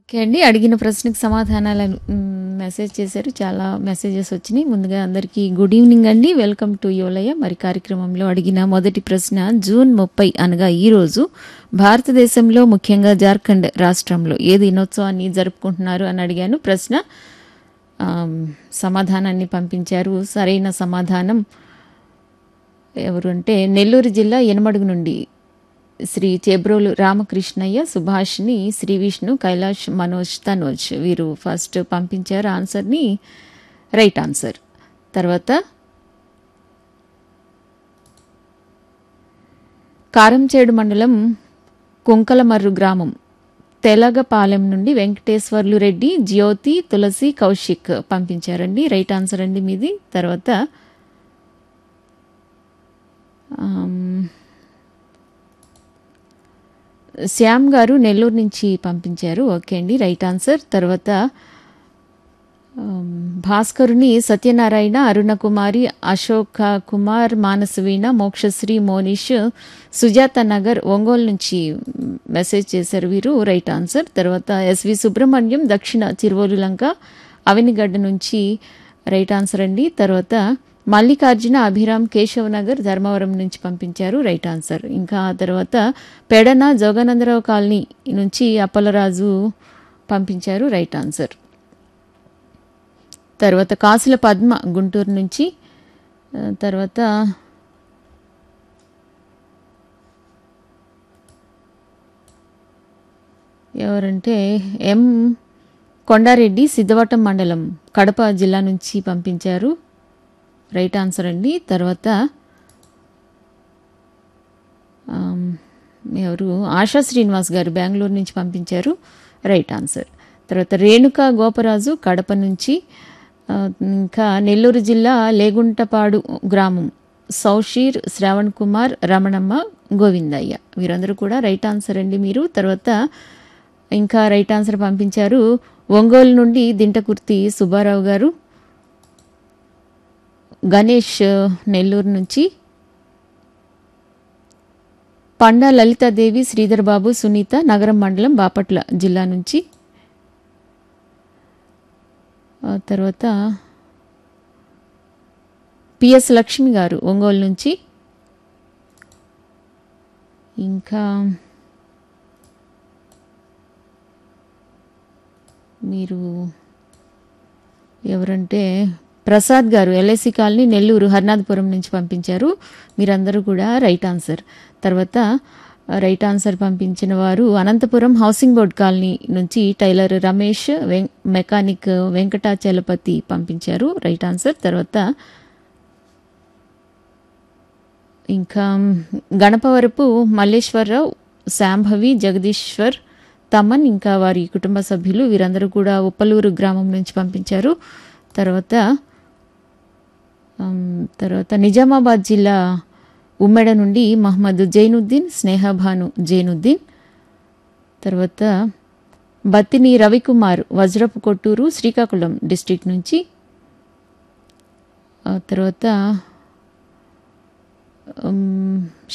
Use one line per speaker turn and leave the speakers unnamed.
okay అండి అడిగిన ప్రశ్నకు సమాధానాలను మ్, మెసేజ్ చేశారు చాలా మెసేజెస్ వచ్చినాయి ముందుగా అందరికీ గుడ్ ఈవినింగ్ అండి వెల్కమ్ టు యోలయ మరి కార్యక్రమంలో అడిగిన మొదటి ప్రశ్న జూన్ ముప్పై అనగా ఈరోజు భారతదేశంలో ముఖ్యంగా జార్ఖండ్ రాష్ట్రంలో ఏ దినోత్సవాన్ని జరుపుకుంటున్నారు అని అడిగాను ప్రశ్న ఆమ్, సమాధానాన్ని పంపించారు సరైన సమాధానం ఎవరు అంటే నెల్లూరు జిల్లా ఎనమడుగు నుండి శ్రీ చేబ్రోలు రామకృష్ణయ్య సుభాష్ని శ్రీ విష్ణు కైలాష్ మనోజ్ తనోజ్ వీరు ఫస్ట్ పంపించారు ఆన్సర్ని రైట్ ఆన్సర్ తర్వాత కారంచేడు మండలం కుంకలమర్రు గ్రామం తెలగపాలెం నుండి వెంకటేశ్వర్లు రెడ్డి జ్యోతి తులసి కౌశిక్ పంపించారండి రైట్ ఆన్సర్ అండి మీది తర్వాత ఆమ్, శ్యామ్ గారు నెల్లూరు నుంచి పంపించారు ఓకే అండి రైట్ ఆన్సర్ తర్వాత ఆమ్, భాస్కరుని సత్యనారాయణ అరుణకుమారి అశోక కుమార్ మానసవీణ మోక్షశ్రీ మోనిష్ సుజాత నగర్ ఒంగోలు నుంచి మెసేజ్ చేశారు వీరు రైట్ ఆన్సర్ తర్వాత ఎస్వి సుబ్రహ్మణ్యం దక్షిణ చిరువోలు లంక అవినిగడ్డ నుంచి రైట్ ఆన్సర్ అండి తర్వాత మల్లికార్జున అభిరామ్ కేశవ్ నగర్ ధర్మవరం నుంచి పంపించారు రైట్ ఆన్సర్ ఇంకా ఆ తర్వాత పెడన జోగానందరావు కాలనీ నుంచి అప్పలరాజు పంపించారు రైట్ ఆన్సర్ తర్వాత కాసుల పద్మ గుంటూరు నుంచి ఆ, తర్వాత ఎవరంటే ఎం కొండారెడ్డి సిద్ధవటం మండలం కడప జిల్లా నుంచి పంపించారు రైట్ ఆన్సర్ అండి తర్వాత ఆమ్, ఎవరు ఆశా శ్రీనివాస్ గారు బెంగళూరు నుంచి పంపించారు రైట్ ఆన్సర్ తర్వాత రేణుక గోపరాజు కడప నుంచి ఆ, ఇంకా నెల్లూరు జిల్లా లేగుంటపాడు గ్రామం సౌషీర్ శ్రావణ్ కుమార్ రమణమ్మ గోవిందయ్య వీరందరూ కూడా రైట్ ఆన్సర్ అండి మీరు తర్వాత ఇంకా రైట్ ఆన్సర్ పంపించారు ఒంగోలు నుండి దింటకుర్తి సుబ్బారావు గారు గణేష్ నెల్లూరు నుంచి పండా లలితాదేవి శ్రీధర్ బాబు సునీత నగరం మండలం బాపట్ల జిల్లా నుంచి ఆ తర్వాత పిఎస్ లక్ష్మి గారు ఒంగోలు నుంచి ఇంకా మీరు ఎవరంటే ప్రసాద్ గారు ఎల్ఐసి కాలనీ నెల్లూరు హర్నాథపురం నుంచి పంపించారు మీరందరూ కూడా రైట్ ఆన్సర్ తర్వాత ఆ, రైట్ ఆన్సర్ పంపించిన వారు అనంతపురం హౌసింగ్ బోర్డ్ కాలనీ నుంచి టైలర్ రమేష్ వెం మెకానిక్ వెంకటాచలపతి పంపించారు రైట్ ఆన్సర్ తర్వాత ఇంకా గణపవరపు మల్లేశ్వరరావు శాంభవి జగదీశ్వర్ తమన్ ఇంకా వారి కుటుంబ సభ్యులు వీరందరూ కూడా ఉప్పలూరు గ్రామం నుంచి పంపించారు తర్వాత ఆమ్, తర్వాత నిజామాబాద్ జిల్లా ఉమ్మెడ నుండి మహమ్మద్ జైనుద్దీన్ స్నేహభాను జైనుద్దీన్ తర్వాత బత్తిని రవికుమార్ వజ్రపు కొట్టూరు శ్రీకాకుళం డిస్ట్రిక్ట్ నుంచి ఆ తర్వాత ఉమ్,